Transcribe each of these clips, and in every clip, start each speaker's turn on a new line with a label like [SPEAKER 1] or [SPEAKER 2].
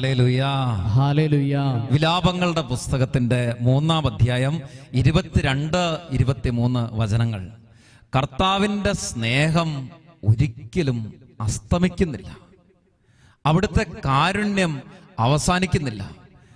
[SPEAKER 1] Hallelujah
[SPEAKER 2] hallelujah
[SPEAKER 1] വിലാപങ്ങളുടെ പുസ്തകത്തിന്റെ മൂന്നാം അധ്യായം ഇരുപത്തിരണ്ട് ഇരുപത്തിമൂന്ന് വചനങ്ങൾ കർത്താവിന്റെ സ്നേഹം ഒരിക്കലും അസ്തമിക്കുന്നില്ല അവിടുത്തെ കാരുണ്യം അവസാനിക്കുന്നില്ല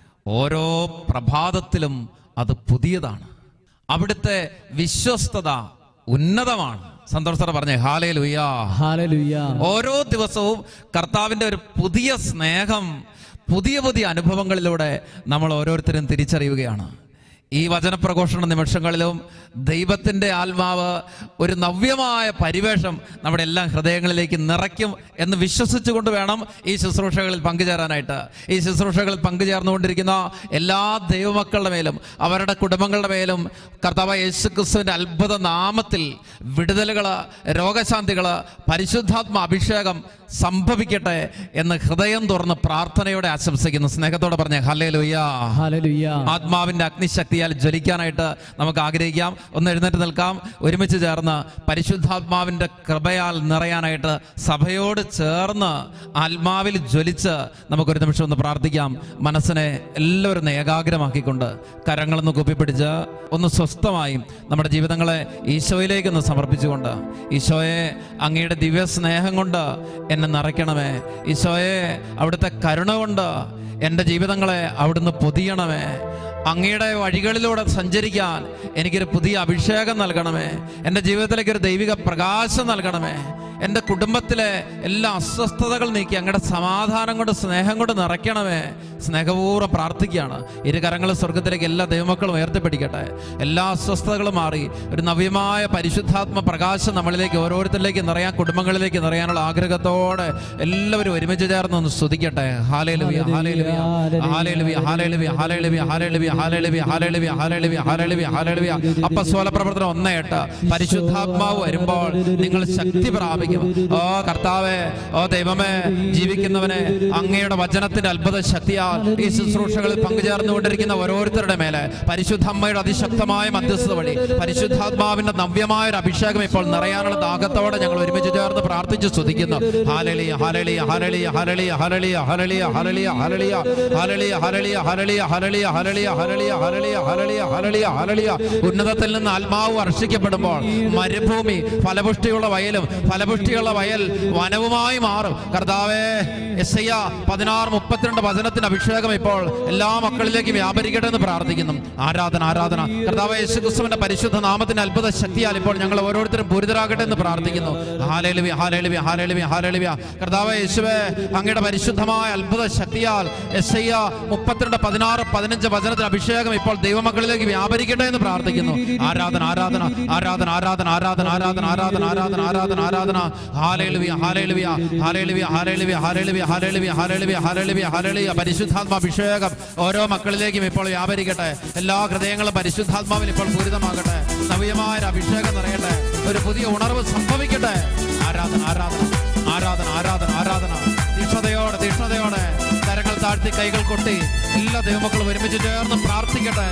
[SPEAKER 1] ഓരോ പ്രഭാതത്തിലും അത് പുതിയതാണ് അവിടുത്തെ വിശ്വസ്തത ഉന്നതമാണ് സന്തോഷത്തോടെ പറഞ്ഞേ ഹാലേ ലുയ്യാ
[SPEAKER 2] ഹാലേലുയ്യ
[SPEAKER 1] ഓരോ ദിവസവും കർത്താവിന്റെ ഒരു പുതിയ സ്നേഹം പുതിയ പുതിയ അനുഭവങ്ങളിലൂടെ നമ്മൾ ഓരോരുത്തരും തിരിച്ചറിയുകയാണ് ഈ വചനപ്രഘോഷണ നിമിഷങ്ങളിലും ദൈവത്തിൻ്റെ ആത്മാവ് ഒരു നവ്യമായ പരിവേഷം നമ്മുടെ എല്ലാ ഹൃദയങ്ങളിലേക്ക് നിറയ്ക്കും എന്ന് വിശ്വസിച്ചുകൊണ്ട് വേണം ഈ ശുശ്രൂഷകളിൽ പങ്കുചേരാനായിട്ട് ഈ ശുശ്രൂഷകളിൽ പങ്കുചേർന്നുകൊണ്ടിരിക്കുന്ന എല്ലാ ദൈവമക്കളുടെ മേലും അവരുടെ കുടുംബങ്ങളുടെ മേലും കർത്താവ് യേശു ക്രിസ്തുവിൻ്റെ അത്ഭുത നാമത്തിൽ വിടുതലുകൾ രോഗശാന്തികൾ പരിശുദ്ധാത്മ അഭിഷേകം സംഭവിക്കട്ടെ എന്ന് ഹൃദയം തുറന്ന് പ്രാർത്ഥനയോടെ ആശംസിക്കുന്നു സ്നേഹത്തോടെ പറഞ്ഞ ഹല്ലേ ലുയ്യ
[SPEAKER 2] ഹാലേലുയ്യ
[SPEAKER 1] ആത്മാവിന്റെ അഗ്നിശക്തിയാൽ ജ്വലിക്കാനായിട്ട് നമുക്ക് ആഗ്രഹിക്കാം ഒന്ന് എഴുന്നേറ്റ് നിൽക്കാം ഒരുമിച്ച് ചേർന്ന് പരിശുദ്ധാത്മാവിന്റെ കൃപയാൽ നിറയാനായിട്ട് സഭയോട് ചേർന്ന് ആത്മാവിൽ ജ്വലിച്ച് നമുക്കൊരു നിമിഷം ഒന്ന് പ്രാർത്ഥിക്കാം മനസ്സിനെ എല്ലാവരും ഒന്ന് ഏകാഗ്രമാക്കിക്കൊണ്ട് കരങ്ങളൊന്ന് കുപ്പിപ്പിടിച്ച് ഒന്ന് സ്വസ്ഥമായും നമ്മുടെ ജീവിതങ്ങളെ ഈശോയിലേക്ക് ഒന്ന് സമർപ്പിച്ചുകൊണ്ട് ഈശോയെ അങ്ങയുടെ ദിവ്യ സ്നേഹം കൊണ്ട് എന്നെ നിറയ്ക്കണമേ ഈശോയെ അവിടുത്തെ കരുണ കൊണ്ട് എൻ്റെ ജീവിതങ്ങളെ അവിടുന്ന് പൊതിയണമേ അങ്ങയുടെ വഴികളിലൂടെ സഞ്ചരിക്കാൻ എനിക്കൊരു പുതിയ അഭിഷേകം നൽകണമേ എൻ്റെ ജീവിതത്തിലേക്ക് ഒരു ദൈവിക പ്രകാശം നൽകണമേ എൻ്റെ കുടുംബത്തിലെ എല്ലാ അസ്വസ്ഥതകൾ നീക്കി അങ്ങയുടെ സമാധാനം കൊണ്ട് സ്നേഹം കൊണ്ട് നിറയ്ക്കണമേ സ്നേഹപൂർവ്വം പ്രാർത്ഥിക്കുകയാണ് ഇരു കരങ്ങൾ സ്വർഗത്തിലേക്ക് എല്ലാ ദൈവമക്കളും ഉയർത്തിപ്പിടിക്കട്ടെ എല്ലാ അസ്വസ്ഥതകളും മാറി ഒരു നവ്യമായ പരിശുദ്ധാത്മ പ്രകാശം നമ്മളിലേക്ക് ഓരോരുത്തരിലേക്ക് നിറയാൻ കുടുംബങ്ങളിലേക്ക് നിറയാനുള്ള ആഗ്രഹത്തോടെ എല്ലാവരും ഒരുമിച്ച് ചേർന്ന് ഒന്ന് സ്തുതിക്കട്ടെ ഹാലേലുവിയ ഹാലേലുവിയ ഹാലേലുവിയ ഹാലേലുവിയ ഹാലേലുവിയ ഹാലേലുവിയ ഹാലേലുവിയ ഹാലേലുവിയ ഹാലേലുവിയ ഹാലേലുവിയ ഹാലേലുവിയ അപ്പസ്വല പ്രവർത്തനം ഒന്നേ എട്ട് പരിശുദ്ധാത്മാവ് വരുമ്പോൾ നിങ്ങൾ ശക്തി പ്രാപിക്കും ഓ കർത്താവേ ഓ ദൈവമേ ജീവിക്കുന്നവനെ അങ്ങയുടെ വചനത്തിന്റെ അത്ഭുത ശക്തിയാൽ ഈ ശുശ്രൂഷകളിൽ പങ്കുചേർന്നുകൊണ്ടിരിക്കുന്ന ഓരോരുത്തരുടെ മേലെ പരിശുദ്ധ അമ്മയുടെ അതിശക്തമായ മധ്യസ്ഥത വഴി പരിശുദ്ധാത്മാവിന്റെ നവ്യമായ ഒരു അഭിഷേകം ഇപ്പോൾ നിറയാനുള്ള ദാഹത്തോടെ ഞങ്ങൾ ഒരുമിച്ച് ചേർന്ന് പ്രാർത്ഥിച്ച് സ്തുതിക്കുന്നു ഹാലളിയ ഹാലളിയ ഹാലളിയ ഹാലളിയ ഹാലളിയ ഹാലളിയ ഹാലളിയ ഹാലളിയ ഹാലളിയ ഹാലളിയ ഹാലളിയ ഹാലളിയ ഹാലളിയ ഹാലളിയ ഹാലളിയ ഹാലളിയ ഹാലളിയ ഹാലളിയ ഉന്നതത്തിൽ നിന്ന് ആത്മാവ് വർഷിക്കപ്പെടുമ്പോൾ മരുഭൂമി ഫലപുഷ്ടിയുള്ള വയലും ഫലപുഷ്ടിയുള്ള വയൽ വനവുമായി മാറും കർത്താവേ എസ് ഐ പതിനാറ് മുപ്പത്തിരണ്ട് വചനത്തിന്റെ അഭിഷേകം ഇപ്പോൾ എല്ലാ മക്കളിലേക്കും വ്യാപരിക്കട്ടെ എന്ന് പ്രാർത്ഥിക്കുന്നു ആരാധന ആരാധന കർത്താവ് യേശു ക്രിസ്തുവിന്റെ പരിശുദ്ധ നാമത്തിന്റെ അത്ഭുത ശക്തിയാൽ ഇപ്പോൾ ഞങ്ങൾ ഓരോരുത്തരും പൂരിതരാകട്ടെ എന്ന് പ്രാർത്ഥിക്കുന്നു ഹാലേലുവി ഹാലേലുവി ഹാലേലുവി ഹാലേലുവി കർത്താവ് യേശുവേ അങ്ങയുടെ പരിശുദ്ധമായ അത്ഭുത ശക്തിയാൽ എസ് ഐ മുപ്പത്തിരണ്ട് പതിനാറ് പതിനഞ്ച് വചനത്തിന് അഭിഷേകം ഇപ്പോൾ ദൈവമക്കളിലേക്ക് വ്യാപരിക്കട്ടെ എന്ന് പ്രാർത്ഥിക്കുന്നു ആരാധന ആരാധന ആരാധന ആരാധന ആരാധന ആരാധന ആരാധന ആരാധന ആരാധന ആരാധന ഹാലേലുവിയ ഹാലേലുവിയ ഹാലേലുവിയ ഹാലേലുവിയ ഹാലേലുവിയ ഹാലേലുവിയ ഹാലേലുവിയ ഹാലേലുവിയ ഹാലേലുവിയ പരിശുദ്ധാത്മ അഭിഷേകം ഓരോ മക്കളിലേക്കും ഇപ്പോൾ വ്യാപരിക്കട്ടെ എല്ലാ ഹൃദയങ്ങളും പരിശുദ്ധാത്മാവിൽ ഇപ്പോൾ പൂരിതമാകട്ടെ നവ്യമായ ഒരു അഭിഷേകം നിറയട്ടെ ഒരു പുതിയ ഉണർവ് സംഭവിക്കട്ടെ ആരാധന ആരാധന ആരാധന ആരാധന ആരാധന തീഷ്ണതയോടെ തീഷ്ണതയോടെ കരങ്ങൾ താഴ്ത്തി കൈകൾ കൊട്ടി എല്ലാ ദൈവമക്കളും ഒരുമിച്ച് ചേർന്ന് പ്രാർത്ഥിക്കട്ടെ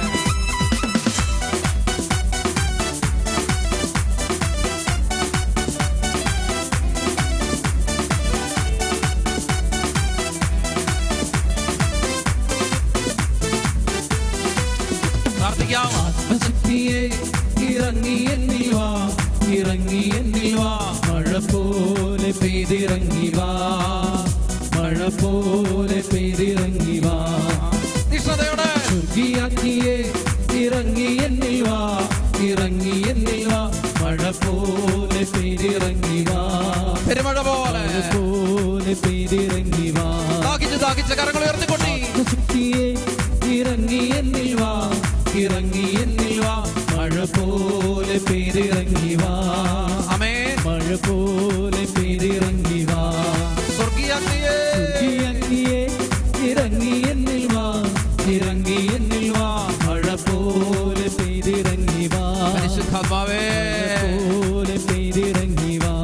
[SPEAKER 1] പ്രാർത്ഥിക്കാം
[SPEAKER 2] ആത്മശക്തിയെ ഇറങ്ങി എന്നിൽ വാ ഇറങ്ങി എന്നിൽ വാ മഴ പോലെ പെയ്തിറങ്ങി വാ മഴ പോലെ പെയ്തിറങ്ങി വാ
[SPEAKER 1] തീഷ്ണതയോടെ
[SPEAKER 2] സ്വർഗീയാക്കിയെ ഇറങ്ങി എന്നിൽ വാ ഇറങ്ങി എന്നിൽ വാ മഴ പോലെ പെയ്തിറങ്ങി വാ
[SPEAKER 1] പെരുമഴ പോലെ
[SPEAKER 2] മഴ പോലെ പെയ്തിറങ്ങി വാ
[SPEAKER 1] ദാഹിച്ച് ദാഹിച്ച് കരങ്ങൾ ഉയർത്തിക്കൊണ്ടി
[SPEAKER 2] ആത്മശക്തിയെ ഇറങ്ങി എന്നിൽ വാ ഇറങ്ങി എന്നിൽ വാ മഴ പോലെ പെയ്തിറങ്ങി വാ
[SPEAKER 1] അമേ
[SPEAKER 2] മഴ പോലെ പെയ്തിറങ്ങി വാ
[SPEAKER 1] സ്വർഗീയാഗ്നിയേ
[SPEAKER 2] സ്വർഗീയഗ്നിയെ ഇറങ്ങി എന്നിൽ വാ ഇറങ്ങി എന്നിൽ വാ മഴ പോലെ പെയ്തിറങ്ങി വാ
[SPEAKER 1] പരിശുദ്ധാത്മാവേ
[SPEAKER 2] പോലെ പെയ്തിറങ്ങി വാ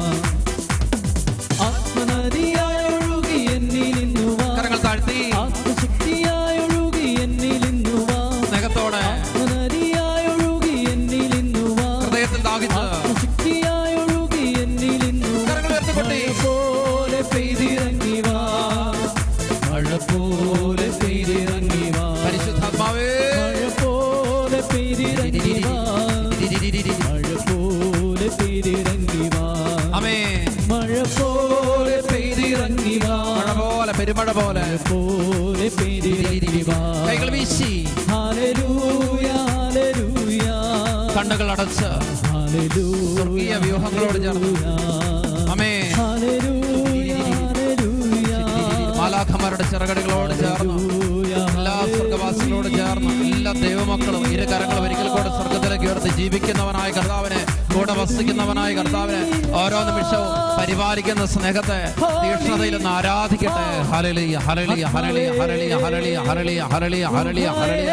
[SPEAKER 2] ആത്മനദിയായി ഒഴുകി എന്നിൽ നിന്നു വാ
[SPEAKER 1] കരങ്ങൾ താഴ്ത്തി
[SPEAKER 2] ആത്മശക്തിയായി ഒഴുകി എന്നിൽ നിന്നു വാ
[SPEAKER 1] സ്നേഹത്തോടെ
[SPEAKER 2] ആത്മനദിയായി ഒഴുകി എന്നിൽ നിന്നു വാ
[SPEAKER 1] ഹൃദയത്തിൽ ദാഹിച്ച്
[SPEAKER 2] ആത്മശക്തിയായി ഒഴുകി എന്നിൽ നിന്നു
[SPEAKER 1] കരങ്ങൾ ഉയർത്തിക്കൊണ്ടി
[SPEAKER 2] മഴ പോലെ പെയ്തിറങ്ങി വാ മഴ പോലെ ഇറങ്ങി വാ
[SPEAKER 1] കൈകൾ വീശി
[SPEAKER 2] ഹല്ലേലൂയ ഹല്ലേലൂയ
[SPEAKER 1] കണ്ണുകൾ അടച്ച് സ്വർഗീയ വ്യൂഹങ്ങളോട് ചേർന്ന് അമേ മാലാഖമാരുടെ ചിറകടികളോട് ചേർന്ന് എല്ലാ സ്വർഗവാസികളോട് ചേർന്ന് എല്ലാ ദൈവമക്കളും ഇരു കരങ്ങളും ഒരിക്കൽ കൂടെ സ്വർഗത്തിലേക്ക് ഉയർത്തി ജീവിക്കുന്നവനായ കർത്താവിനെ കൂടെ വസിക്കുന്നവനായ കർത്താവിനെ ഓരോ നിമിഷവും പരിപാലിക്കുന്ന സ്നേഹത്തെ തീക്ഷ്ണതയിൽ ഒന്ന് ആരാധിക്കട്ടെ ഹരളിയ ഹരളിയ ഹരളിയ ഹരളിയ ഹരളിയ ഹരളിയ ഹരളിയ ഹരളിയ ഹരളിയ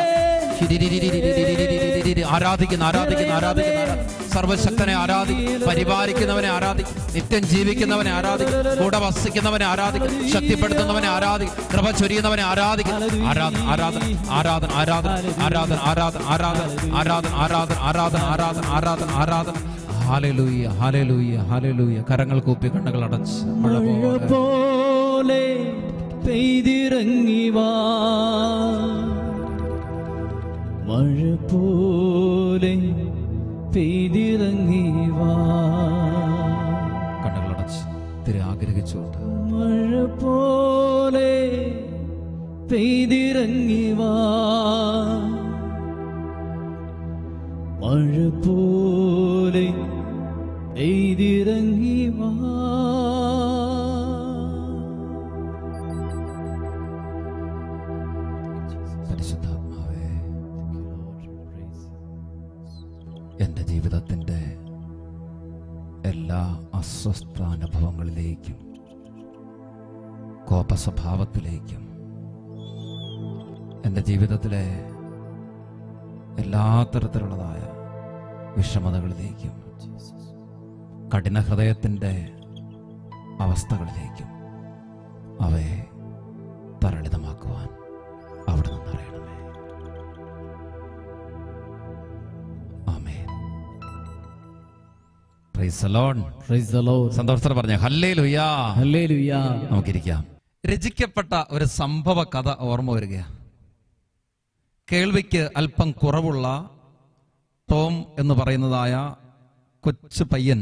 [SPEAKER 1] ആരാധിക്കുന്ന ആരാധിക്കുന്ന ആരാധിക്കുന്ന ആരാ- സർവശക്തനെ ആരാധിക്കും പരിപാലിക്കുന്നവനെ ആരാധിക്കും നിത്യം ജീവിക്കുന്നവനെ ആരാധിക്കും കൂടെ വസിക്കുന്നവനെ ആരാധിക്കും ശക്തിപ്പെടുത്തുന്നവനെ ആരാധിക്കും കൃപ ചൊരിയുന്നവനെ ആരാധിക്കും ആരാധന ആരാധന ആരാധന ആരാധന ആരാധന ആരാധന ആരാധന ആരാധന ആരാധന ആരാധന ആരാധന ആരാധന ആരാധന ഹാലലൂയ ഹാലലൂയ ഹാലലൂയ കരങ്ങൾ കൂപ്പി കണ്ണുകൾ അടച്ച് മഴ
[SPEAKER 2] മഴ
[SPEAKER 1] പോലെ
[SPEAKER 2] പോലെ പെയ്തിറങ്ങി വാ മഴ പോലെ പെയ്തിറങ്ങി വാ
[SPEAKER 1] കണ്ണുകൾ അടച്ച് തിരെ ആഗ്രഹിച്ചുകൊണ്ട്
[SPEAKER 2] മഴ പോലെ പെയ്തിറങ്ങി വാ മഴ പോലെ പെയ്തിറങ്ങി വാ
[SPEAKER 1] പരിശുദ്ധാത്മാവേ എൻ്റെ ജീവിതത്തിൻ്റെ എല്ലാ അസ്വസ്ഥ അനുഭവങ്ങളിലേക്കും കോപസ്വഭാവത്തിലേക്കും എൻ്റെ ജീവിതത്തിലെ എല്ലാ തരത്തിലുള്ളതായ വിഷമതകളിലേക്കും കഠിന ഹൃദയത്തിൻ്റെ അവസ്ഥകളിലേക്കും അവയെ തരളിതമാക്കുവാൻ അവിടെ നിന്ന് അറിയണമേ ആമേൻ praise the lord
[SPEAKER 2] Praise the Lord.
[SPEAKER 1] സന്തോഷത്തോടെ പറഞ്ഞ ഹല്ലേ ലുയാ
[SPEAKER 2] Hallelujah.
[SPEAKER 1] നമുക്കിരിക്കാം രചിക്കപ്പെട്ട ഒരു സംഭവ കഥ ഓർമ്മ വരികയാണ് കേൾവിക്ക് അല്പം കുറവുള്ള ടോം എന്ന് പറയുന്നതായ കൊച്ചു പയ്യൻ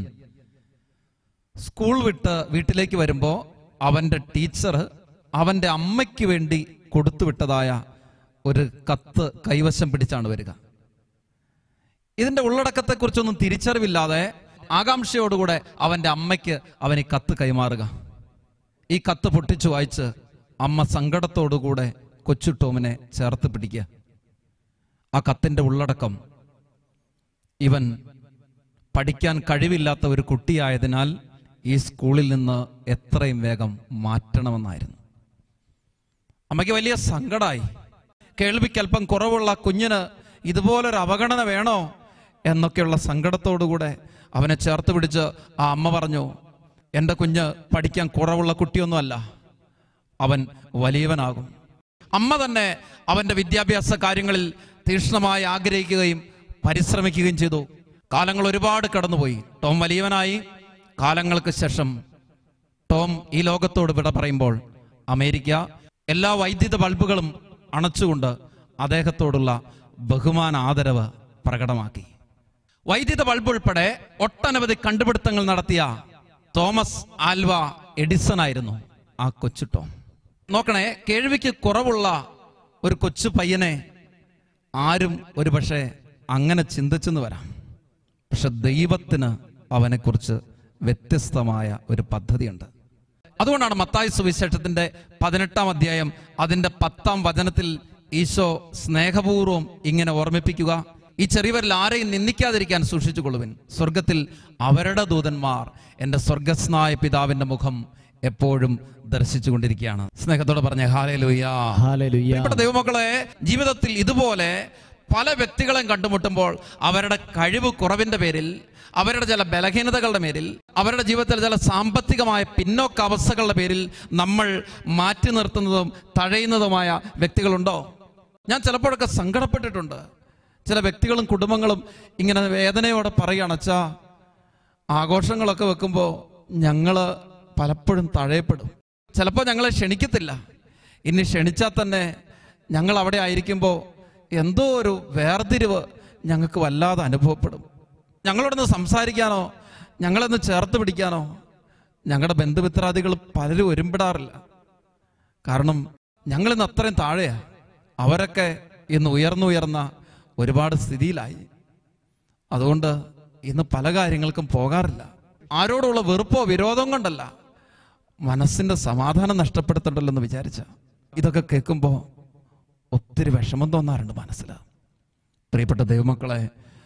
[SPEAKER 1] സ്കൂൾ വിട്ട് വീട്ടിലേക്ക് വരുമ്പോൾ അവൻ്റെ ടീച്ചർ അവൻ്റെ അമ്മയ്ക്ക് വേണ്ടി കൊടുത്തു വിട്ടതായ ഒരു കത്ത് കൈവശം പിടിച്ചാണ് വരിക ഇതിന്റെ ഉള്ളടക്കത്തെക്കുറിച്ചൊന്നും തിരിച്ചറിവില്ലാതെ ആകാംക്ഷയോടുകൂടെ അവന്റെ അമ്മയ്ക്ക് അവൻ ഈ കത്ത് കൈമാറുക ഈ കത്ത് പൊട്ടിച്ചു വായിച്ച് അമ്മ സങ്കടത്തോടുകൂടെ കൊച്ചു ടോമിനെ ചേർത്ത് പിടിക്കുക ആ കത്തിന്റെ ഉള്ളടക്കം ഇവൻ പഠിക്കാൻ കഴിവില്ലാത്ത ഒരു കുട്ടിയായതിനാൽ ഈ സ്കൂളിൽ നിന്ന് എത്രയും വേഗം മാറ്റണമെന്നായിരുന്നു അമ്മയ്ക്ക് വലിയ സങ്കടമായി കേൾവിക്ക് അല്പം കുറവുള്ള കുഞ്ഞിന് ഇതുപോലൊരു അവഗണന വേണോ എന്നൊക്കെയുള്ള സങ്കടത്തോടുകൂടെ അവനെ ചേർത്ത് പിടിച്ച് ആ അമ്മ പറഞ്ഞു എൻ്റെ കുഞ്ഞ് പഠിക്കാൻ കുറവുള്ള കുട്ടിയൊന്നുമല്ല അവൻ വലിയവനാകും അമ്മ തന്നെ അവൻ്റെ വിദ്യാഭ്യാസ കാര്യങ്ങളിൽ തീക്ഷ്ണമായി ആഗ്രഹിക്കുകയും പരിശ്രമിക്കുകയും ചെയ്തു കാലങ്ങൾ ഒരുപാട് കടന്നുപോയി ടോം വലിയവനായി കാലങ്ങൾക്ക് ശേഷം ടോം ഈ ലോകത്തോട് വിട പറയുമ്പോൾ അമേരിക്ക എല്ലാ വൈദ്യുത ബൾബുകളും അണച്ചുകൊണ്ട് അദ്ദേഹത്തോടുള്ള ബഹുമാന ആദരവ് പ്രകടമാക്കി വൈദ്യുത ബൾബ് ഉൾപ്പെടെ ഒട്ടനവധി കണ്ടുപിടുത്തങ്ങൾ നടത്തിയ തോമസ് ആൽവ എഡിസൺ ആയിരുന്നു ആ കൊച്ചു ടോം നോക്കണേ കേൾവിക്ക് കുറവുള്ള ഒരു കൊച്ചു പയ്യനെ ആരും ഒരു പക്ഷേ അങ്ങനെ ചിന്തിച്ചെന്ന് വരാം പക്ഷെ ദൈവത്തിന് അവനെക്കുറിച്ച് വ്യത്യസ്തമായ ഒരു പദ്ധതിയുണ്ട് അതുകൊണ്ടാണ് മത്തായി സുവിശേഷത്തിന്റെ പതിനെട്ടാം അധ്യായം അതിന്റെ പത്താം വചനത്തിൽ ഈശോ സ്നേഹപൂർവ്വം ഇങ്ങനെ ഓർമ്മിപ്പിക്കുക ഈ ചെറിയവരിൽ ആരെയും നിന്ദിക്കാതിരിക്കാൻ സൂക്ഷിച്ചുകൊള്ളുവിൻ സ്വർഗത്തിൽ അവരുടെ ദൂതന്മാർ എൻ്റെ സ്വർഗസ്നായ പിതാവിന്റെ മുഖം എപ്പോഴും ദർശിച്ചു കൊണ്ടിരിക്കുകയാണ് സ്നേഹത്തോടെ പറഞ്ഞ ഹാലേ ലുയാ
[SPEAKER 2] Hallelujah.
[SPEAKER 1] പ്രിയപ്പെട്ട ദൈവമക്കളെ ജീവിതത്തിൽ ഇതുപോലെ പല വ്യക്തികളെയും കണ്ടുമുട്ടുമ്പോൾ അവരുടെ കഴിവ് കുറവിന്റെ പേരിൽ അവരുടെ ചില ബലഹീനതകളുടെ പേരിൽ അവരുടെ ജീവിതത്തിൽ ചില സാമ്പത്തികമായ പിന്നോക്ക അവസ്ഥകളുടെ പേരിൽ നമ്മൾ മാറ്റി നിർത്തുന്നതും തഴയുന്നതുമായ വ്യക്തികളുണ്ടോ ഞാൻ ചിലപ്പോഴൊക്കെ സങ്കടപ്പെട്ടിട്ടുണ്ട് ചില വ്യക്തികളും കുടുംബങ്ങളും ഇങ്ങനെ വേദനയോടെ പറയുകയാണ് അച്ഛാ ആഘോഷങ്ങളൊക്കെ വെക്കുമ്പോൾ ഞങ്ങൾ പലപ്പോഴും തഴയപ്പെടും ചിലപ്പോൾ ഞങ്ങളെ ക്ഷണിക്കത്തില്ല ഇനി ക്ഷണിച്ചാൽ തന്നെ ഞങ്ങൾ അവിടെ ആയിരിക്കുമ്പോൾ എന്തോ ഒരു വേർതിരിവ് ഞങ്ങൾക്ക് വല്ലാതെ അനുഭവപ്പെടും ഞങ്ങളോടൊന്ന് സംസാരിക്കാനോ ഞങ്ങളൊന്ന് ചേർത്ത് പിടിക്കാനോ ഞങ്ങളുടെ ബന്ധുമിത്രാദികൾ പലരും ഒരുമ്പിടാറില്ല കാരണം ഞങ്ങളിന്ന് അത്രയും താഴെയാ അവരൊക്കെ ഇന്ന് ഉയർന്നുയർന്ന ഒരുപാട് സ്ഥിതിയിലായി അതുകൊണ്ട് ഇന്ന് പല കാര്യങ്ങൾക്കും പോകാറില്ല ആരോടുള്ള വെറുപ്പോ വിരോധം കൊണ്ടല്ല മനസ്സിന്റെ സമാധാനം നഷ്ടപ്പെടുത്തണ്ടല്ലോ എന്ന് വിചാരിച്ച ഇതൊക്കെ കേൾക്കുമ്പോൾ ഒത്തിരി വിഷമം തോന്നാറുണ്ട് മനസ്സിൽ പ്രിയപ്പെട്ട ദൈവമക്കളെ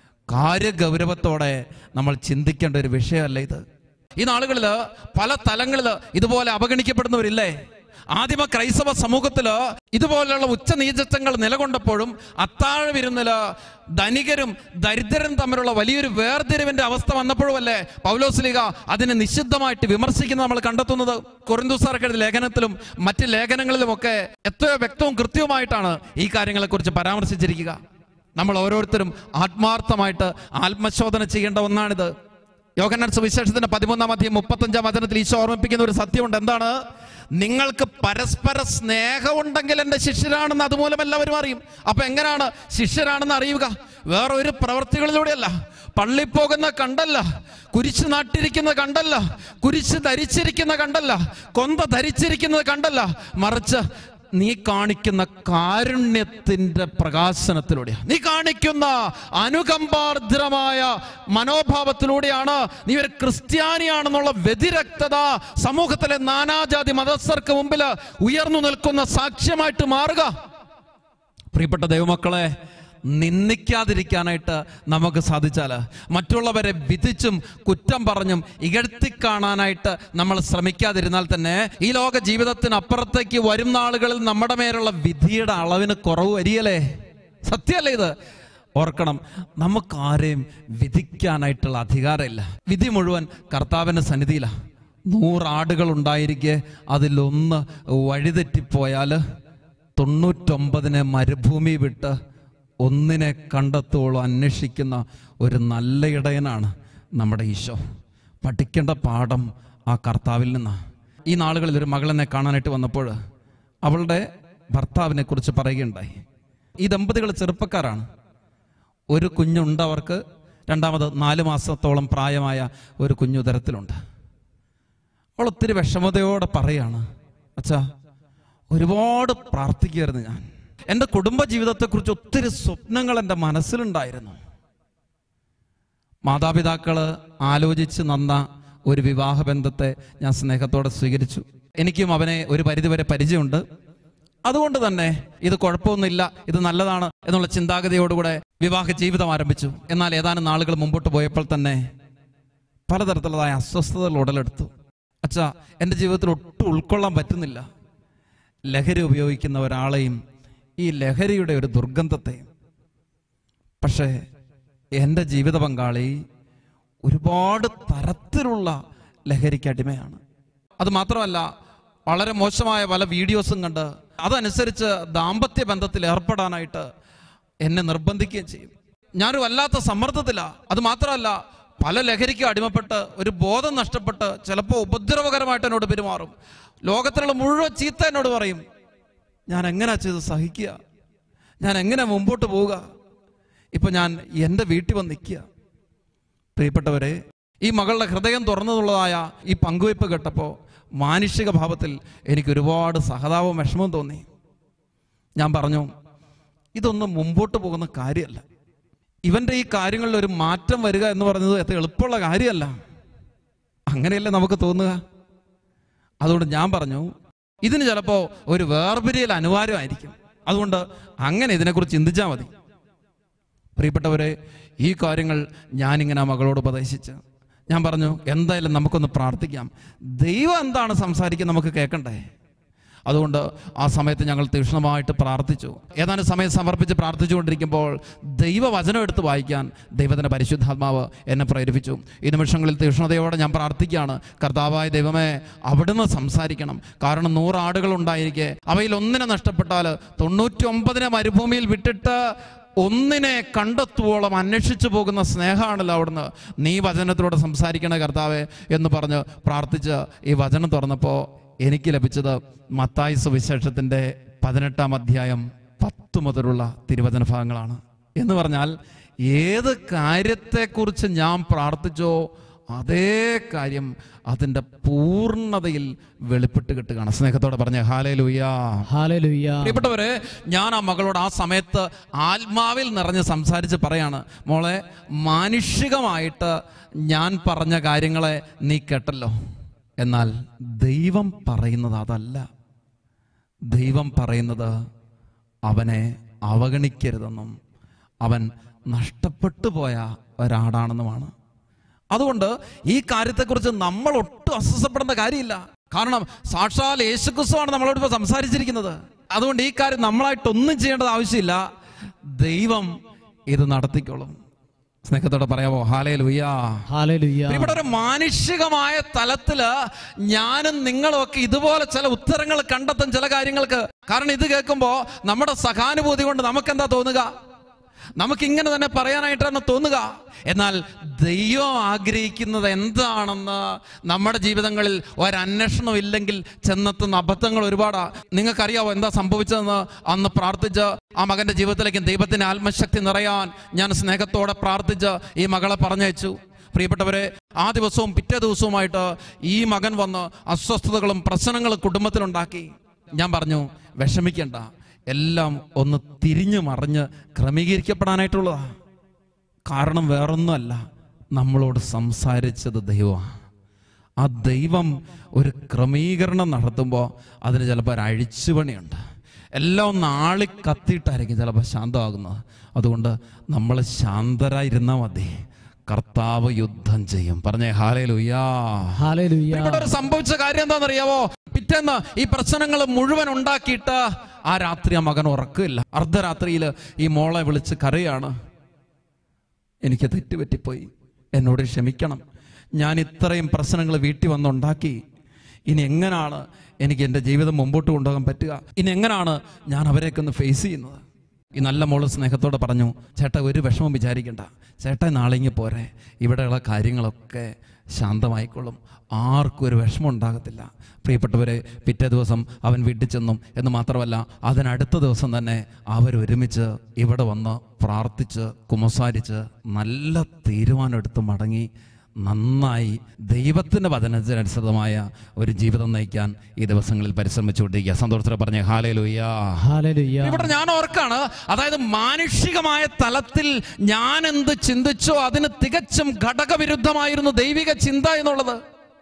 [SPEAKER 1] കാര്യഗൗരവത്തോടെ നമ്മൾ ചിന്തിക്കേണ്ട ഒരു വിഷയമല്ല ഇത് ഈ നാളുകളിൽ പല തലങ്ങളിൽ ഇതുപോലെ അവഗണിക്കപ്പെടുന്നവരില്ലേ ആദിമ ക്രൈസ്തവ സമൂഹത്തില് ഇതുപോലെയുള്ള ഉച്ചനീചത്വങ്ങൾ നിലകൊണ്ടപ്പോഴും അത്താഴ വിരുന്നില് ധനികരും ദരിദ്രരും തമ്മിലുള്ള വലിയൊരു വേർതിരിവിന്റെ അവസ്ഥ വന്നപ്പോഴുമല്ലേ പൗലോസ്ലിക അതിനെ നിഷിദ്ധമായിട്ട് വിമർശിക്കുന്നത് നമ്മൾ കണ്ടെത്തുന്നത് കൊറിന്തൂസാർക്കെഴുതി ലേഖനത്തിലും മറ്റ് ലേഖനങ്ങളിലുമൊക്കെ എത്രയോ വ്യക്തവും കൃത്യവുമായിട്ടാണ് ഈ കാര്യങ്ങളെക്കുറിച്ച് പരാമർശിച്ചിരിക്കുക നമ്മൾ ഓരോരുത്തരും ആത്മാർത്ഥമായിട്ട് ആത്മശോധന ചെയ്യേണ്ട ഒന്നാണിത് യോഗന്നാൻ സുവിശേഷത്തിന്റെ പതിമൂന്നാം അധ്യയം മുപ്പത്തഞ്ചാം വചനത്തിൽ ഈശോ ഓർമ്മിപ്പിക്കുന്ന ഒരു സത്യമുണ്ട് എന്താണ് നിങ്ങൾക്ക് പരസ്പര സ്നേഹമുണ്ടെങ്കിൽ എൻ്റെ ശിഷ്യരാണെന്ന് അതുമൂലം എല്ലാവരും അറിയും അപ്പൊ എങ്ങനെയാണ് ശിഷ്യരാണെന്ന് അറിയുക വേറെ ഒരു പ്രവൃത്തികളിലൂടെയല്ല പള്ളി പോകുന്ന കണ്ടല്ല കുരിശ് നാട്ടിരിക്കുന്നത് കണ്ടല്ല കുരിശ് ധരിച്ചിരിക്കുന്ന കണ്ടല്ല കൊന്ത ധരിച്ചിരിക്കുന്നത് കണ്ടല്ല മറിച്ച് നീ കാണിക്കുന്ന കാരുണ്യത്തിന്റെ പ്രകാശനത്തിലൂടെയാണ് നീ കാണിക്കുന്ന അനുകമ്പാർദ്രമായ മനോഭാവത്തിലൂടെയാണ് നീ ഒരു ക്രിസ്ത്യാനിയാണെന്നുള്ള വ്യതിരക്തത സമൂഹത്തിലെ നാനാജാതി മതസ്ഥർക്ക് മുമ്പിൽ ഉയർന്നു നിൽക്കുന്ന സാക്ഷ്യമായിട്ട് മാറുക പ്രിയപ്പെട്ട ദൈവമക്കളെ നിന്ദിക്കാതിരിക്കാനായിട്ട് നമുക്ക് സാധിച്ചാൽ മറ്റുള്ളവരെ വിധിച്ചും കുറ്റം പറഞ്ഞും ഇകഴ്ത്തിക്കാണാനായിട്ട് നമ്മൾ ശ്രമിക്കാതിരുന്നാൽ തന്നെ ഈ ലോക ജീവിതത്തിന് അപ്പുറത്തേക്ക് വരും നാളുകളിൽ നമ്മുടെ മേലുള്ള വിധിയുടെ അളവിന് കുറവ് വരികയല്ലേ സത്യമല്ലേ ഇത് ഓർക്കണം നമുക്കാരെയും വിധിക്കാനായിട്ടുള്ള അധികാരമില്ല വിധി മുഴുവൻ കർത്താവിൻ്റെ സന്നിധിയിലാണ് നൂറാടുകൾ ഉണ്ടായിരിക്കെ അതിലൊന്ന് വഴിതെറ്റിപ്പോയാൽ തൊണ്ണൂറ്റൊമ്പതിനെ മരുഭൂമി വിട്ട് ഒന്നിനെ കണ്ടെത്തുവോളം അന്വേഷിക്കുന്ന ഒരു നല്ല ഇടയനാണ് നമ്മുടെ ഈശോ പഠിക്കേണ്ട പാഠം ആ കർത്താവിൽ നിന്നാണ് ഈ നാളുകളിൽ ഒരു മകളെന്നെ കാണാനായിട്ട് വന്നപ്പോൾ അവളുടെ ഭർത്താവിനെ കുറിച്ച് പറയുകയുണ്ടായി ഈ ദമ്പതികൾ ചെറുപ്പക്കാരാണ് ഒരു കുഞ്ഞുണ്ട് അവർക്ക് രണ്ടാമത് നാല് മാസത്തോളം പ്രായമായ ഒരു കുഞ്ഞുദരത്തിലുണ്ട് അവൾ ഒത്തിരി വിഷമതയോടെ പറയാണ് അച്ഛാ ഒരുപാട് പ്രാർത്ഥിക്കുമായിരുന്നു ഞാൻ എൻ്റെ കുടുംബ ജീവിതത്തെക്കുറിച്ച് ഒത്തിരി സ്വപ്നങ്ങൾ എൻ്റെ മനസ്സിലുണ്ടായിരുന്നു മാതാപിതാക്കള് ആലോചിച്ച് നന്ന ഒരു വിവാഹ ബന്ധത്തെ ഞാൻ സ്നേഹത്തോടെ സ്വീകരിച്ചു എനിക്കും അവനെ ഒരു പരിധിവരെ പരിചയമുണ്ട് അതുകൊണ്ട് തന്നെ ഇത് കുഴപ്പമൊന്നുമില്ല ഇത് നല്ലതാണ് എന്നുള്ള ചിന്താഗതിയോടുകൂടെ വിവാഹ ജീവിതം ആരംഭിച്ചു എന്നാൽ ഏതാനും നാളുകൾ മുമ്പോട്ട് പോയപ്പോൾ തന്നെ പലതരത്തിലുള്ളതായ അസ്വസ്ഥതകൾ ഉടലെടുത്തു അച്ഛാ എൻ്റെ ജീവിതത്തിൽ ഒട്ടും ഉൾക്കൊള്ളാൻ പറ്റുന്നില്ല ലഹരി ഉപയോഗിക്കുന്ന ഒരാളെയും ഈ ലഹരിയുടെ ഒരു ദുർഗന്ധത്തെയും പക്ഷേ എൻ്റെ ജീവിത പങ്കാളി ഒരുപാട് തരത്തിലുള്ള ലഹരിക്ക് അടിമയാണ് അത് മാത്രമല്ല വളരെ മോശമായ പല വീഡിയോസും കണ്ട് അതനുസരിച്ച് ദാമ്പത്യ ബന്ധത്തിൽ ഏർപ്പെടാനായിട്ട് എന്നെ നിർബന്ധിക്കുകയും ചെയ്യും ഞാനൊരു വല്ലാത്ത സമ്മർദ്ദത്തില അത് മാത്രമല്ല പല ലഹരിക്കും അടിമപ്പെട്ട് ഒരു ബോധം നഷ്ടപ്പെട്ട് ചിലപ്പോൾ ഉപദ്രവകരമായിട്ട് എന്നോട് പെരുമാറും ലോകത്തിലുള്ള മുഴുവൻ ചീത്ത എന്നോട് പറയും ഞാൻ എങ്ങനെ ചെയ്ത് സഹിക്കുക ഞാൻ എങ്ങനെ മുമ്പോട്ട് പോവുക ഇപ്പൊ ഞാൻ എൻ്റെ വീട്ടിൽ വന്ന് നിൽക്കുക പ്രിയപ്പെട്ടവരെ ഈ മകളുടെ ഹൃദയം തുറന്നതുള്ളതായ ഈ പങ്കുവയ്പ് കേട്ടപ്പോൾ മാനുഷിക ഭാവത്തിൽ എനിക്ക് ഒരുപാട് സഹതാപവും വിഷമവും തോന്നി ഞാൻ പറഞ്ഞു ഇതൊന്നും മുമ്പോട്ട് പോകുന്ന കാര്യമല്ല ഇവന്റെ ഈ കാര്യങ്ങളിൽ ഒരു മാറ്റം വരിക എന്ന് പറയുന്നത് എത്ര എളുപ്പമുള്ള കാര്യമല്ല അങ്ങനെയല്ലേ നമുക്ക് തോന്നുക അതുകൊണ്ട് ഞാൻ പറഞ്ഞു ഇതിന് ചിലപ്പോൾ ഒരു വേർപിരിയൽ അനിവാര്യമായിരിക്കും അതുകൊണ്ട് അങ്ങനെ ഇതിനെക്കുറിച്ച് ചിന്തിച്ചാൽ മതി പ്രിയപ്പെട്ടവരെ ഈ കാര്യങ്ങൾ ഞാനിങ്ങനെ ആ മകളോട് ഉപദേശിച്ച് ഞാൻ പറഞ്ഞു എന്തായാലും നമുക്കൊന്ന് പ്രാർത്ഥിക്കാം ദൈവം എന്താണ് സംസാരിക്കുന്നത് നമുക്ക് കേൾക്കണ്ടേ അതുകൊണ്ട് ആ സമയത്ത് ഞങ്ങൾ തീക്ഷ്ണമായിട്ട് പ്രാർത്ഥിച്ചു ഏതാനും സമയം സമർപ്പിച്ച് പ്രാർത്ഥിച്ചുകൊണ്ടിരിക്കുമ്പോൾ ദൈവവചനം എടുത്ത് വായിക്കാൻ ദൈവത്തിൻ്റെ പരിശുദ്ധാത്മാവ് എന്നെ പ്രേരിപ്പിച്ചു ഈ നിമിഷങ്ങളിൽ തീക്ഷ്ണതയോടെ ഞാൻ പ്രാർത്ഥിക്കുകയാണ് കർത്താവായ ദൈവമേ അവിടുന്ന് സംസാരിക്കണം കാരണം നൂറാടുകൾ ഉണ്ടായിരിക്കെ അവയിൽ ഒന്നിനെ നഷ്ടപ്പെട്ടാൽ തൊണ്ണൂറ്റി ഒമ്പതിനെ മരുഭൂമിയിൽ വിട്ടിട്ട് ഒന്നിനെ കണ്ടെത്തുവോളം അന്വേഷിച്ചു പോകുന്ന സ്നേഹമാണല്ലോ അവിടുന്ന് നീ വചനത്തിലൂടെ സംസാരിക്കണ കർത്താവെ എന്ന് പറഞ്ഞ് പ്രാർത്ഥിച്ച് ഈ വചനം തുറന്നപ്പോൾ എനിക്ക് ലഭിച്ചത് മത്തായി സുവിശേഷത്തിൻ്റെ പതിനെട്ടാം അധ്യായം പത്ത് മുതലുള്ള തിരുവചന ഭാഗങ്ങളാണ് എന്ന് പറഞ്ഞാൽ ഏത് കാര്യത്തെക്കുറിച്ച് ഞാൻ പ്രാർത്ഥിച്ചോ അതേ കാര്യം അതിൻ്റെ പൂർണ്ണതയിൽ വെളിപ്പെട്ട് കിട്ടുകയാണ് സ്നേഹത്തോടെ പറഞ്ഞ ഹാലേ ലുയ്യാ
[SPEAKER 2] ഹാലലുയ്യ
[SPEAKER 1] പ്രിയപ്പെട്ടവരെ ഞാൻ ആ മകളോട് ആ സമയത്ത് ആത്മാവിൽ നിറഞ്ഞ് സംസാരിച്ച് പറയാണ് മോളെ മാനുഷികമായിട്ട് ഞാൻ പറഞ്ഞ കാര്യങ്ങളെ നീ കേട്ടല്ലോ എന്നാൽ ദൈവം പറയുന്നത് അതല്ല ദൈവം പറയുന്നത് അവനെ അവഗണിക്കരുതെന്നും അവൻ നഷ്ടപ്പെട്ടു പോയ ഒരാടാണെന്നുമാണ് അതുകൊണ്ട് ഈ കാര്യത്തെക്കുറിച്ച് നമ്മൾ ഒട്ടും അസ്വസ്ഥപ്പെടേണ്ട കാര്യമില്ല കാരണം സാക്ഷാൽ യേശുക്രിസ്തുവാണ് നമ്മളോട് ഇപ്പോൾ സംസാരിച്ചിരിക്കുന്നത് അതുകൊണ്ട് ഈ കാര്യം നമ്മളായിട്ടൊന്നും ചെയ്യേണ്ടത് ആവശ്യമില്ല ദൈവം ഇത് നടത്തിക്കോളും സ്നേഹത്തോടെ പറയാമോ ഹാലേ ലുയ്യാ
[SPEAKER 2] ഹാലലുയ്യ
[SPEAKER 1] ഇവിടെ ഒരു മാനുഷികമായ തലത്തില് ഞാനും നിങ്ങളും ഒക്കെ ഇതുപോലെ ചില ഉത്തരങ്ങൾ കണ്ടെത്തും ചില കാര്യങ്ങൾക്ക് കാരണം ഇത് കേൾക്കുമ്പോ നമ്മുടെ സഹാനുഭൂതി കൊണ്ട് നമുക്ക് എന്താ തോന്നുക നമുക്ക് ഇങ്ങനെ തന്നെ പറയാനായിട്ടാണ് തോന്നുക എന്നാൽ ദൈവം ആഗ്രഹിക്കുന്നത് എന്താണെന്ന് നമ്മുടെ ജീവിതങ്ങളിൽ ഒരന്വേഷണം ഇല്ലെങ്കിൽ ചെന്നെത്തുന്ന അബദ്ധങ്ങൾ ഒരുപാടാ നിങ്ങൾക്കറിയാവോ എന്താ സംഭവിച്ചതെന്ന് അന്ന് പ്രാർത്ഥിച്ച് ആ മകന്റെ ജീവിതത്തിലേക്ക് ദൈവത്തിന്റെ ആത്മശക്തി നിറയാൻ ഞാൻ സ്നേഹത്തോടെ പ്രാർത്ഥിച്ച് ഈ മകളെ പറഞ്ഞയച്ചു പ്രിയപ്പെട്ടവരെ ആ ദിവസവും പിറ്റേ ദിവസവുമായിട്ട് ഈ മകൻ വന്ന് അസ്വസ്ഥതകളും പ്രശ്നങ്ങളും കുടുംബത്തിലുണ്ടാക്കി ഞാൻ പറഞ്ഞു വിഷമിക്കണ്ട എല്ലാം ഒന്ന് തിരിഞ്ഞു മറിഞ്ഞ് ക്രമീകരിക്കപ്പെടാനായിട്ടുള്ളതാ കാരണം വേറൊന്നുമല്ല നമ്മളോട് സംസാരിച്ചത് ദൈവമാണ് ആ ദൈവം ഒരു ക്രമീകരണം നടത്തുമ്പോൾ അതിന് ചിലപ്പോൾ ഒരു അഴിച്ചുപണിയുണ്ട് എല്ലാം ഒന്ന് ആളി കത്തിയിട്ടായിരിക്കും ചിലപ്പോൾ ശാന്തമാകുന്നത് അതുകൊണ്ട് നമ്മൾ ശാന്തരായിരുന്നാൽ മതി കർത്താവ് യുദ്ധം ചെയ്യും പറഞ്ഞേ ഹാലേ ലുയ്യാ
[SPEAKER 2] ഹാലലുയ്യ
[SPEAKER 1] ഇവിടെ ഒരു സംഭവിച്ച കാര്യം എന്താണെന്നറിയാവോ പിറ്റേന്ന് ഈ പ്രശ്നങ്ങൾ മുഴുവൻ ഉണ്ടാക്കിയിട്ട് ആ രാത്രി ആ മകൻ ഉറക്കില്ല അർദ്ധരാത്രിയിൽ ഈ മോളെ വിളിച്ച് കരയാണ് എനിക്ക് തെറ്റുപറ്റിപ്പോയി എന്നോട് ക്ഷമിക്കണം ഞാൻ ഇത്രയും പ്രശ്നങ്ങൾ വീട്ടിൽ വന്നുണ്ടാക്കി ഇനി എങ്ങനെയാണ് എനിക്ക് എൻ്റെ ജീവിതം മുമ്പോട്ട് കൊണ്ടുപോകാൻ പറ്റുക ഇനി എങ്ങനെയാണ് ഞാൻ അവരെയൊക്കെ ഒന്ന് ഫേസ് ചെയ്യുന്നത് ഈ നല്ല മോള് സ്നേഹത്തോടെ പറഞ്ഞു ചേട്ടാ ഒരു വിഷമം വിചാരിക്കണ്ട ചേട്ടാ നാളെങ്ങി പോരെ ഇവിടെയുള്ള കാര്യങ്ങളൊക്കെ ശാന്തമായിക്കൊള്ളും ആർക്കും ഒരു വിഷമം ഉണ്ടാകത്തില്ല പ്രിയപ്പെട്ടവരെ പിറ്റേ ദിവസം അവൻ വീട്ടിൽ ചെന്നും എന്ന് മാത്രമല്ല അതിനടുത്ത ദിവസം തന്നെ അവരൊരുമിച്ച് ഇവിടെ വന്ന് പ്രാർത്ഥിച്ച് കുമസാരിച്ച് നല്ല തീരുമാനമെടുത്ത് മടങ്ങി നന്നായി ദൈവത്തിൻ്റെ വചനത്തിനനുസൃതമായ ഒരു ജീവിതം നയിക്കാൻ ഈ ദിവസങ്ങളിൽ പരിശ്രമിച്ചുകൊണ്ടിരിക്കുക സന്തോഷത്തോടെ പറഞ്ഞ ഹാലേ ലുയ്യാ
[SPEAKER 2] ഹാലലുയ്യ
[SPEAKER 1] ഇവിടെ ഞാൻ ഓർക്കാണ് അതായത് മാനുഷികമായ തലത്തിൽ ഞാൻ എന്ത് ചിന്തിച്ചോ അതിന് തികച്ചും ഘടകവിരുദ്ധമായിരുന്നു ദൈവിക ചിന്ത എന്നുള്ളത്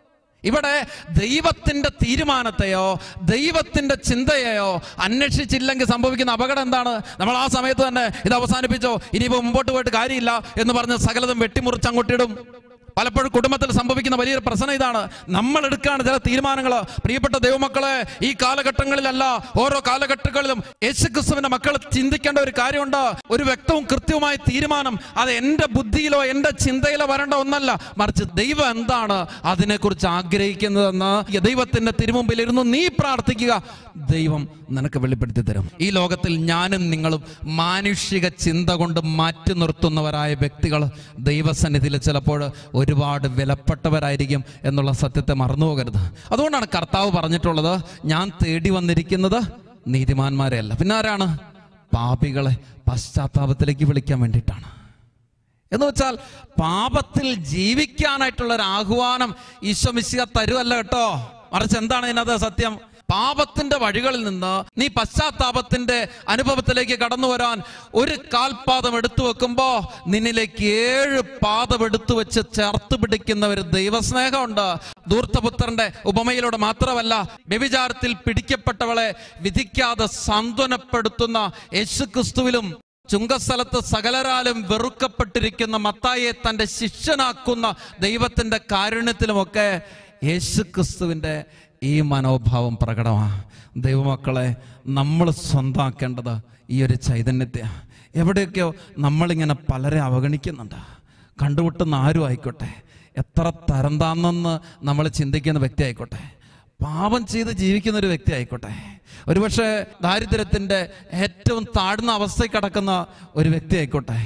[SPEAKER 1] ഇവിടെ ദൈവത്തിന്റെ തീരുമാനത്തെയോ ദൈവത്തിന്റെ ചിന്തയെയോ അന്വേഷിച്ചില്ലെങ്കിൽ സംഭവിക്കുന്ന അപകടം എന്താണ് നമ്മൾ ആ സമയത്ത് തന്നെ ഇത് അവസാനിപ്പിച്ചോ ഇനിയിപ്പോ മുമ്പോട്ട് പോയിട്ട് കാര്യമില്ല എന്ന് പറഞ്ഞ് സകലതും വെട്ടിമുറിച്ച് അങ്ങോട്ടിടും പലപ്പോഴും കുടുംബത്തിൽ സംഭവിക്കുന്ന വലിയൊരു പ്രശ്നം ഇതാണ് നമ്മൾ എടുക്കുകയാണ് ചില തീരുമാനങ്ങൾ പ്രിയപ്പെട്ട ദൈവമക്കളെ ഈ കാലഘട്ടങ്ങളിലല്ല ഓരോ കാലഘട്ടങ്ങളിലും യേശുക്രിസ്തുവിന്റെ മക്കൾ ചിന്തിക്കേണ്ട ഒരു കാര്യമുണ്ട് ഒരു വ്യക്തവും കൃത്യവുമായ തീരുമാനം അത് എൻ്റെ ബുദ്ധിയിലോ എൻ്റെ ചിന്തയിലോ വരേണ്ട ഒന്നല്ല മറിച്ച് ദൈവം എന്താണ് അതിനെക്കുറിച്ച് ആഗ്രഹിക്കുന്നതെന്ന് ദൈവത്തിന്റെ തിരുമുമ്പിൽ ഇരുന്ന് നീ പ്രാർത്ഥിക്കുക ദൈവം നിനക്ക് വെളിപ്പെടുത്തി തരും ഈ ലോകത്തിൽ ഞാനും നിങ്ങളും മാനുഷിക ചിന്ത കൊണ്ട് മാറ്റി നിർത്തുന്നവരായ വ്യക്തികൾ ദൈവസന്നിധിയിൽ ചിലപ്പോൾ ഒരുപാട് വിലപ്പെട്ടവരായിരിക്കും എന്നുള്ള സത്യത്തെ മറന്നുപോകരുത് അതുകൊണ്ടാണ് കർത്താവ് പറഞ്ഞിട്ടുള്ളത് ഞാൻ തേടി വന്നിരിക്കുന്നത് നീതിമാന്മാരെയല്ല പിന്നെ ആരാണ് പാപികളെ പശ്ചാത്താപത്തിലേക്ക് വിളിക്കാൻ വേണ്ടിയിട്ടാണ് എന്ന് വെച്ചാൽ പാപത്തിൽ ജീവിക്കാനായിട്ടുള്ള ഒരു ആഹ്വാനം ഈശോ മിശിക തരുമല്ല കേട്ടോ മറിച്ച് എന്താണ് ഇതിനകത്ത് സത്യം പാപത്തിന്റെ വഴികളിൽ നിന്ന് നീ പശ്ചാത്താപത്തിന്റെ അനുഭവത്തിലേക്ക് കടന്നു വരാൻ ഒരു കാൽപാദം എടുത്തു വെക്കുമ്പോ നിന്നിലേക്ക് ഏഴ് പാദം എടുത്തു വെച്ച് ചേർത്ത് പിടിക്കുന്ന ഒരു ദൈവസ്നേഹമുണ്ട് ധൂർത്തപുത്രന്റെ ഉപമയിലൂടെ മാത്രമല്ല വ്യഭിചാരത്തിൽ പിടിക്കപ്പെട്ടവളെ വിധിക്കാതെ സാന്ത്വനപ്പെടുത്തുന്ന യേശുക്രിസ്തുവിലും ചുങ്കസ്ഥലത്ത് സകലരാലും വെറുക്കപ്പെട്ടിരിക്കുന്ന മത്തായെ തൻ്റെ ശിഷ്യനാക്കുന്ന ദൈവത്തിൻ്റെ കാരുണ്യത്തിലുമൊക്കെ യേശുക്രിസ്തുവിൻ്റെ ഈ മനോഭാവം പ്രകടമാണ് ദൈവമക്കളെ നമ്മൾ സ്വന്താക്കേണ്ടത് ഈ ഒരു ചൈതന്യത്തെ എവിടെയൊക്കെയോ നമ്മളിങ്ങനെ പലരെ അവഗണിക്കുന്നുണ്ട് കണ്ടുമുട്ടുന്ന ആരും ആയിക്കോട്ടെ എത്ര തരം താന്നെന്ന് നമ്മൾ ചിന്തിക്കുന്ന വ്യക്തി ആയിക്കോട്ടെ പാപം ചെയ്ത് ജീവിക്കുന്ന ഒരു വ്യക്തി ആയിക്കോട്ടെ ഒരുപക്ഷെ ദാരിദ്ര്യത്തിൻ്റെ ഏറ്റവും താഴ്ന്ന അവസ്ഥയിൽ കിടക്കുന്ന ഒരു വ്യക്തി ആയിക്കോട്ടെ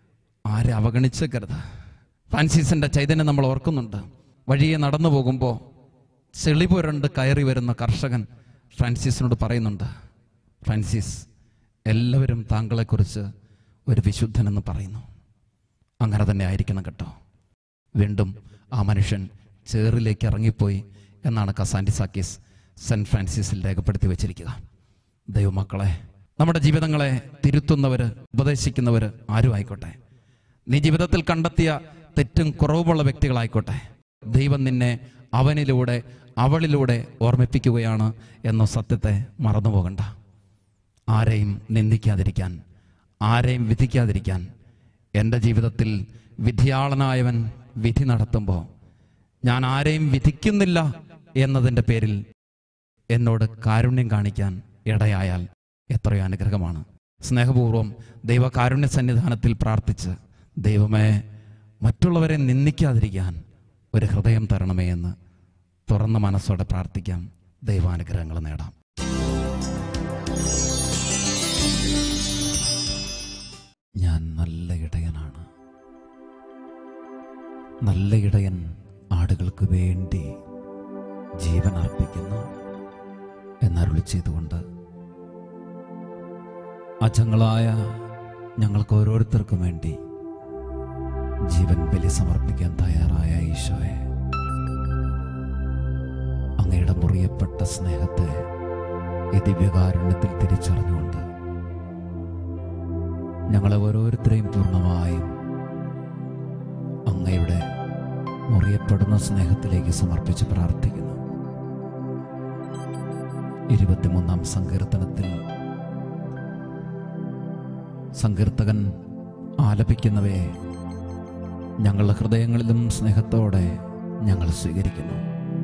[SPEAKER 1] ആരെ അവഗണിച്ചേക്കരുത് ഫ്രാൻസിസിൻ്റെ ചൈതന്യം നമ്മൾ ഓർക്കുന്നുണ്ട് വഴിയെ നടന്നു പോകുമ്പോൾ ചെളി പുരണ്ട് കയറി വരുന്ന കർഷകൻ ഫ്രാൻസിസിനോട് പറയുന്നുണ്ട് ഫ്രാൻസിസ് എല്ലാവരും താങ്കളെക്കുറിച്ച് ഒരു വിശുദ്ധനെന്ന് പറയുന്നു അങ്ങനെ തന്നെ ആയിരിക്കണം കേട്ടോ വീണ്ടും ആ മനുഷ്യൻ ചേറിലേക്ക് ഇറങ്ങിപ്പോയി എന്നാണ് കസാൻഡിസാക്കീസ് സെൻറ്റ് ഫ്രാൻസിസിൽ രേഖപ്പെടുത്തി വച്ചിരിക്കുക ദൈവമക്കളെ നമ്മുടെ ജീവിതങ്ങളെ തിരുത്തുന്നവർ ഉപദേശിക്കുന്നവർ ആരും ആയിക്കോട്ടെ നീ ജീവിതത്തിൽ കണ്ടെത്തിയ തെറ്റും കുറവുമുള്ള വ്യക്തികളായിക്കോട്ടെ ദൈവം നിന്നെ അവനിലൂടെ അവളിലൂടെ ഓർമ്മിപ്പിക്കുകയാണ് എന്ന സത്യത്തെ മറന്നു പോകണ്ട ആരെയും നിന്ദിക്കാതിരിക്കാൻ ആരെയും വിധിക്കാതിരിക്കാൻ എൻ്റെ ജീവിതത്തിൽ വിധിയാളനായവൻ വിധി നടത്തുമ്പോൾ ഞാൻ ആരെയും വിധിക്കുന്നില്ല എന്നതിൻ്റെ പേരിൽ എന്നോട് കാരുണ്യം കാണിക്കാൻ ഇടയായാൽ എത്രയോ അനുഗ്രഹമാണ് സ്നേഹപൂർവം ദൈവകാരുണ്യ സന്നിധാനത്തിൽ പ്രാർത്ഥിച്ച് ദൈവമേ മറ്റുള്ളവരെ നിന്ദിക്കാതിരിക്കാൻ ഒരു ഹൃദയം തരണമേ എന്ന് തുറന്ന മനസ്സോടെ പ്രാർത്ഥിക്കാം ദൈവാനുഗ്രഹങ്ങൾ നേടാം ഞാൻ നല്ല ഇടയനാണ് നല്ല ഇടയൻ ആടുകൾക്ക് വേണ്ടി ജീവൻ അർപ്പിക്കുന്നു എന്നരുളി ചെയ്തുകൊണ്ട് അജങ്ങളായ ഞങ്ങൾക്ക് ഓരോരുത്തർക്കും വേണ്ടി ജീവൻ ബലി സമർപ്പിക്കാൻ തയ്യാറായ ഈശോയെ അങ്ങയുടെ മുറിയപ്പെട്ട സ്നേഹത്തെ ഈ ദിവ്യകാരുണ്യത്തിൽ തിരിച്ചറിഞ്ഞുകൊണ്ട് ഞങ്ങളെ ഓരോരുത്തരെയും പൂർണ്ണമായും അങ്ങയുടെ മുറിയപ്പെടുന്ന സ്നേഹത്തിലേക്ക് സമർപ്പിച്ച് പ്രാർത്ഥിക്കുന്നു ഇരുപത്തിമൂന്നാം സങ്കീർത്തനത്തിൽ സങ്കീർത്തകൻ ആലപിക്കുന്നവയെ ഞങ്ങളുടെ ഹൃദയങ്ങളിലും സ്നേഹത്തോടെ ഞങ്ങൾ സ്വീകരിക്കുന്നു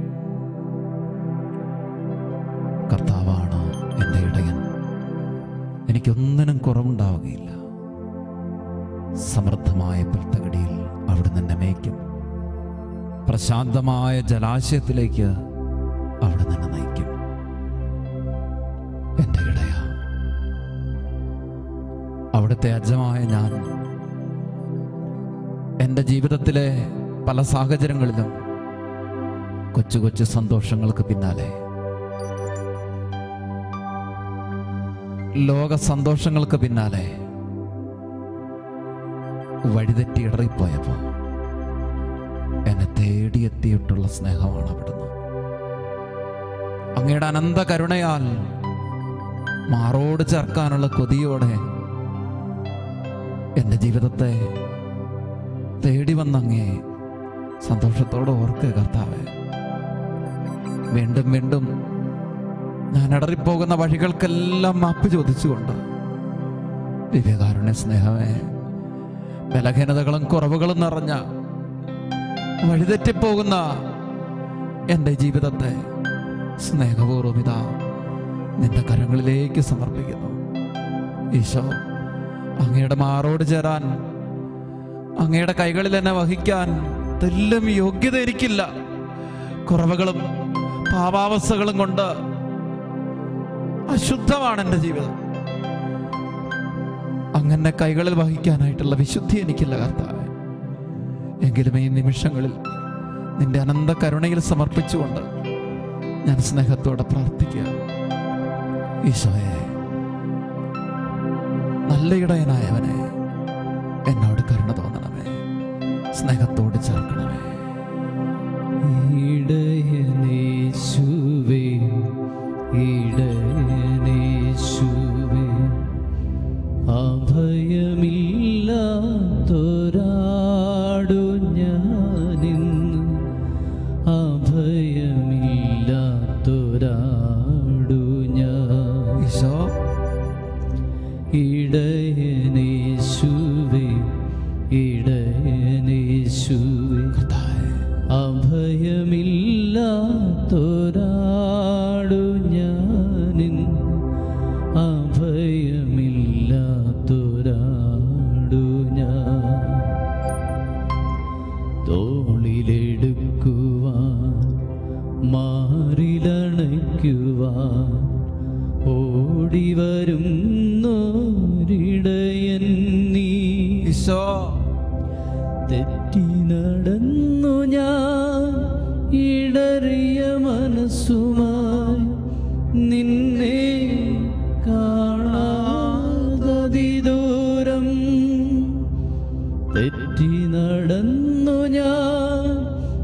[SPEAKER 1] കർത്താവാണ് എൻ്റെ ഇടയൻ എനിക്കൊന്നിനും കുറവുണ്ടാവുകയില്ല സമൃദ്ധമായ പുൽത്തകടിയിൽ അവിടുന്ന് എന്നെ മേയ്ക്കും പ്രശാന്തമായ ജലാശയത്തിലേക്ക് അവിടുന്ന് എന്നെ നയിക്കും എൻ്റെ ഇടയ അവിടുത്തെ അജമായ ഞാൻ എൻ്റെ ജീവിതത്തിലെ പല സാഹചര്യങ്ങളിലും കൊച്ചു കൊച്ചു സന്തോഷങ്ങൾക്ക് പിന്നാലെ ലോക സന്തോഷങ്ങൾക്ക് പിന്നാലെ വഴിതെറ്റി ഇടറിപ്പോയപ്പോൾ എന്നെ തേടിയെത്തിയിട്ടുള്ള സ്നേഹമാണ് അവിടുന്ന് അങ്ങയുടെ അനന്ത കരുണയാൽ മാറോട് ചേർക്കാനുള്ള കൊതിയോടെ എൻ്റെ ജീവിതത്തെ തേടി വന്നങ്ങേ സന്തോഷത്തോടെ ഓർക്കുക കർത്താവെ വീണ്ടും വീണ്ടും ഞാൻ ഇടറിപ്പോകുന്ന വഴികൾക്കെല്ലാം മാപ്പ് ചോദിച്ചുകൊണ്ട് ദിവ്യകാരുണ്യ സ്നേഹമേ ബലഹീനതകളും കുറവുകളും നിറഞ്ഞ വഴിതെറ്റിപ്പോകുന്ന എൻ്റെ ജീവിതത്തെ സ്നേഹപൂർവ്വം ഇതാ നിന്റെ കരങ്ങളിലേക്ക് സമർപ്പിക്കുന്നു ഈശോ അങ്ങയുടെ മാറോട് ചേരാൻ അങ്ങയുടെ കൈകളിൽ എന്നെ വഹിക്കാൻ തെല്ലും യോഗ്യത എനിക്കില്ല കുറവുകളും പാപാവസ്ഥകളും കൊണ്ട് അശുദ്ധമാണ് എൻ്റെ ജീവിതം അങ്ങനെ കൈകളിൽ വഹിക്കാനായിട്ടുള്ള വിശുദ്ധി എനിക്കില്ല കർത്താവെ എങ്കിലും ഈ നിമിഷങ്ങളിൽ നിന്റെ അനന്ത കരുണയിൽ സമർപ്പിച്ചുകൊണ്ട് ഞാൻ സ്നേഹത്തോടെ പ്രാർത്ഥിക്കുക ഈശോയെ നല്ല ഇടയനായവനെ എന്നോട് കരുണ തോന്നണമേ സ്നേഹത്തോട് ചേർക്കണമേ
[SPEAKER 2] ഇടയനേശുവേ ഇടയനേശുവേ അഭയമില്ലാത്തൊരാടു ഞാനിന്ന് അഭയമില്ലാത്തൊരാടു ഞാൻ
[SPEAKER 1] ഈശോ
[SPEAKER 2] ഇടയനേശുവേ ഇടയനേശുവേ
[SPEAKER 1] കർത്താവേ
[SPEAKER 2] അഭയമില്ലാത്തൊരാടു ഞാനിൻ അഭയമില്ലാത്തൊരാടു ഞാൻ തോളിലെടുക്കുവാൻ മാറിലണയ്ക്കുവാൻ ഓടിവരും നോരിടയൻ നീ
[SPEAKER 1] ഈശോ
[SPEAKER 2] തെറ്റി നടന്നു ഞാൻ ഇടറിയ മനസ്സുമായി നിന്നെ കാണാതതിദൂരം തെറ്റി നടന്നു ഞാൻ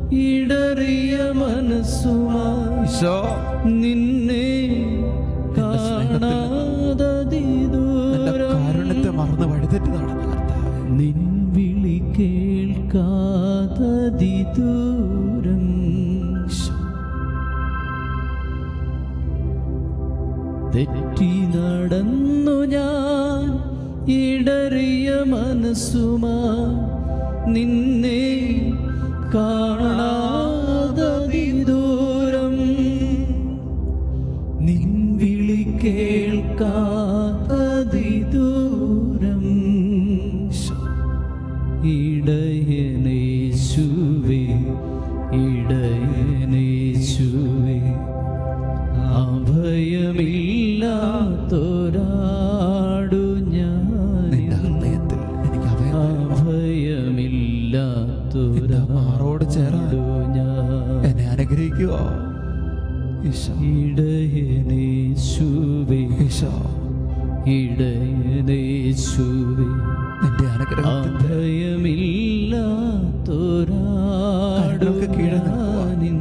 [SPEAKER 2] ഇടറിയ മനസ്സുമാ നിന്നെ കാണാതതി ദൂരം നിൻ വിളി കേൾക്കാതതി ദൂരം ഇടയനേശുവേ ഇടയനേശുവേ അഭയമില്ലാത്തൊരാടു ഞാൻ
[SPEAKER 1] നിന്റെ ഹൃദയത്തിൽ എനിക്ക് അഭയം നിന്റെ മാറോട് ചേരാൻ
[SPEAKER 2] അഭയമില്ലാത്തൊരാടു ഞാൻ
[SPEAKER 1] എന്നെ അനുഗ്രഹിക്കുക ഈശോ
[SPEAKER 2] ഇടയനേശുവേ
[SPEAKER 1] ഈശോ
[SPEAKER 2] ഇടയനേശുവേ
[SPEAKER 1] നിന്റെ അനുഗ്രഹത്തിന്റെ
[SPEAKER 2] അഭയമില്ലാത്തൊരാടു
[SPEAKER 1] കീഴെ നിൽക്കുവാൻ.
[SPEAKER 2] ഞാനിൻ.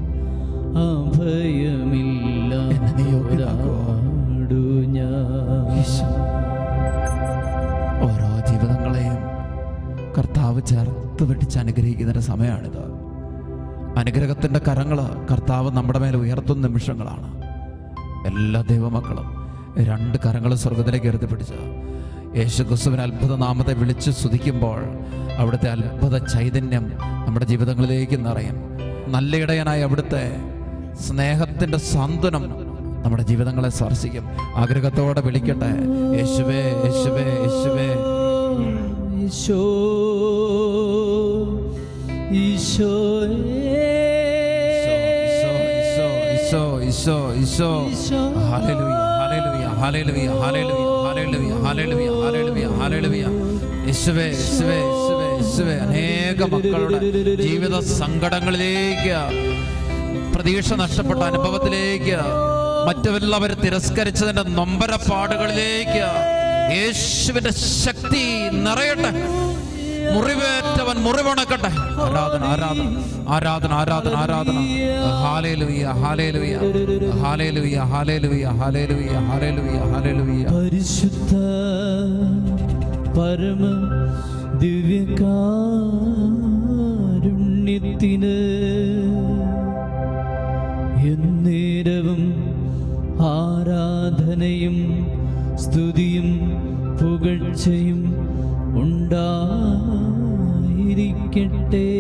[SPEAKER 1] എന്നെ നീ യോഗ്യനാക്കുവോ?
[SPEAKER 2] അഭയമില്ലാത്തൊരാടു ഞാൻ
[SPEAKER 1] ഈശോ ഓരോ ജീവിതങ്ങളെയും കർത്താവ് ചേർത്ത് പിടിച്ച് അനുഗ്രഹിക്കുന്നതിൻ്റെ സമയമാണിത് അനുഗ്രഹത്തിൻ്റെ കരങ്ങൾ കർത്താവ് നമ്മുടെ മേൽ ഉയർത്തുന്ന നിമിഷങ്ങളാണ് എല്ലാ ദൈവമക്കളും രണ്ട് കരങ്ങളും സ്വർഗത്തിലേക്ക് എടുത്ത് പിടിച്ച് യേശു ക്രിസ്തുവിന് അത്ഭുത നാമത്തെ വിളിച്ച് സ്തുതിക്കുമ്പോൾ അവിടുത്തെ അത്ഭുത ചൈതന്യം നമ്മുടെ ജീവിതങ്ങളിലേക്ക് നിറയും നല്ല ഇടയനായി അവിടുത്തെ സ്നേഹത്തിൻ്റെ സാന്ത്വനം നമ്മുടെ ജീവിതങ്ങളെ സ്പർശിക്കും ആഗ്രഹത്തോടെ വിളിക്കട്ടെ യേശുവേ യേശുവേ യേശുവേ
[SPEAKER 2] ഈശോ
[SPEAKER 1] ഈശോ ഈശോ ഈശോ ഈശോ ഹല്ലേലൂയ ഹല്ലേലൂയ ഹല്ലേലൂയ ഹല്ലേലൂയ ഹല്ലേലൂയ ഹല്ലേലൂയ ഹല്ലേലൂയ യേശുവേ യേശുവേ യേശുവേ യേശുവേ അനേക മക്കളുടെ ജീവിത സങ്കടങ്ങളിലേക്ക് പ്രതീക്ഷ നഷ്ടപ്പെട്ട അനുഭവത്തിലേക്ക് മറ്റുള്ളവർ തിരസ്കരിച്ചതിന്റെ നൊമ്പരപ്പാടുകളിലേക്ക് യേശുവിന്റെ ശക്തി നിറയട്ടെ മുറിവേറ്റവൻ മുറിവുണക്കട്ടെ ആരാധന ആരാധന ആരാധന ആരാധന ആരാധന ഹാലേലുയ ഹാലേലുയ ഹാലേലുയ ഹാലേലുയ ഹാലേലുയ ഹാലേലുയ ഹാലേലുയ
[SPEAKER 2] പരിശുദ്ധ പരമ ദിവ്യകാരുണ്യത്തിന് എന്നേരവും ആരാധനയും സ്തുതിയും പുകഴ്ചയും ഉണ്ടായിരിക്കട്ടെ